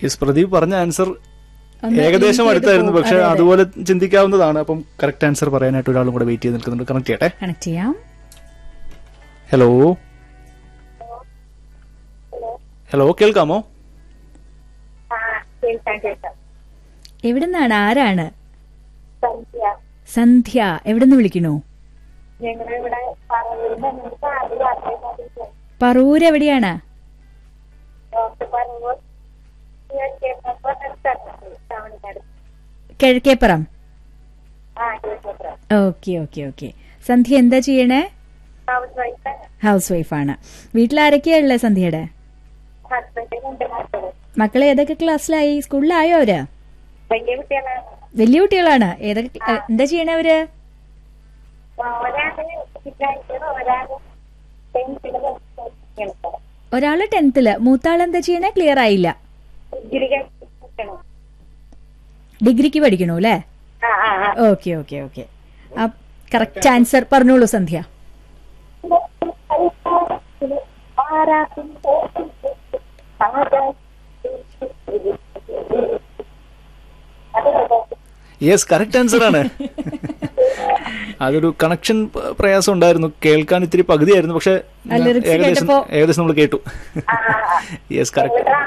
Yes Pradeep പറഞ്ഞ answer ഒന്ന് ഏകദേശം link ചെയ്ത് അടുത്തായിരുന്നു പോകും. പക്ഷെ അതെ, അതെ. അതുപോലെ ചിന്തിക്കാവുന്നതാണ് അപ്പം കറക്റ്റ് ആൻസർ പറയാനായിട്ട് ഒരാളും കൂടെ വെയിറ്റ് ചെയ്ത് നിൽക്കുന്നുണ്ട് കണക്ട് ചെയ്യട്ടെ കണക്ട് ചെയ്യാം ഹലോ ഹലോ കേൾക്കാമോ ആ കേൾക്കാം കേൾക്കാം എവിടുന്നാണ് ആരാണ് സന്ധ്യ സന്ധ്യ എവിടുന്ന് വിളിക്കണു ഞങ്ങളിവിടെ പറവൂരിന്റെ നമുക്ക് ആദ്യ യാത്ര പറൂര് എവിടെയാണ് ഡോക്ടർ പറവൂർ കേട്ടപ്പോൾ തമിഴ്നാട് കിഴക്കേപ്പുറം ആ കേട്ടപ്പോൾ ഓക്കെ ഓക്കെ ഓക്കെ സന്ധ്യ എന്താ ചെയ്യണേ ഹൗസ് വൈഫ് ഹൗസ് വൈഫാണ് വീട്ടിലാരൊക്കെയാ ഉള്ളത് സന്ധ്യയുടെ ഹസ്ബൻഡ് രണ്ട് മക്കള് മക്കളെ ഏതൊക്കെ ക്ലാസ്സിലായി സ്കൂളിലായോ അവര് വലിയ കുട്ടികളാണ് വലിയ കുട്ടികളാണ് ഏതൊക്കെ ക്ല- എന്താ ചെയ്യണേ അവര് ഒരാള് ചിത്രായിട്ട് ഒരാള് ടെൻത്തില് പഠിക്കണം ഒരാള് ടെൻത്തില് മൂത്താൾ എന്താ ചെയ്യണേ ക്ലിയർ ആയില്ല ഡിഗ്രി കഴിക്കണം ഡിഗ്രിക്ക് പഠിക്കണു അല്ലേ ah ah ah okay okay okay correct answer പറഞ്ഞോളൂ സന്ധ്യ യെസ് കറക്റ്റ് ആൻസർ ആണ് അതൊരു കണക്ഷൻ പ്രയാസം ഉണ്ടായിരുന്നു കേൾക്കാൻ ഇത്തിരി പകുതിയായിരുന്നു പക്ഷെ ആ lyrics ഏകദേശം കേട്ടപ്പോ- ഏകദേശം നമ്മൾ കേട്ടു യെസ് കറക്റ്റ്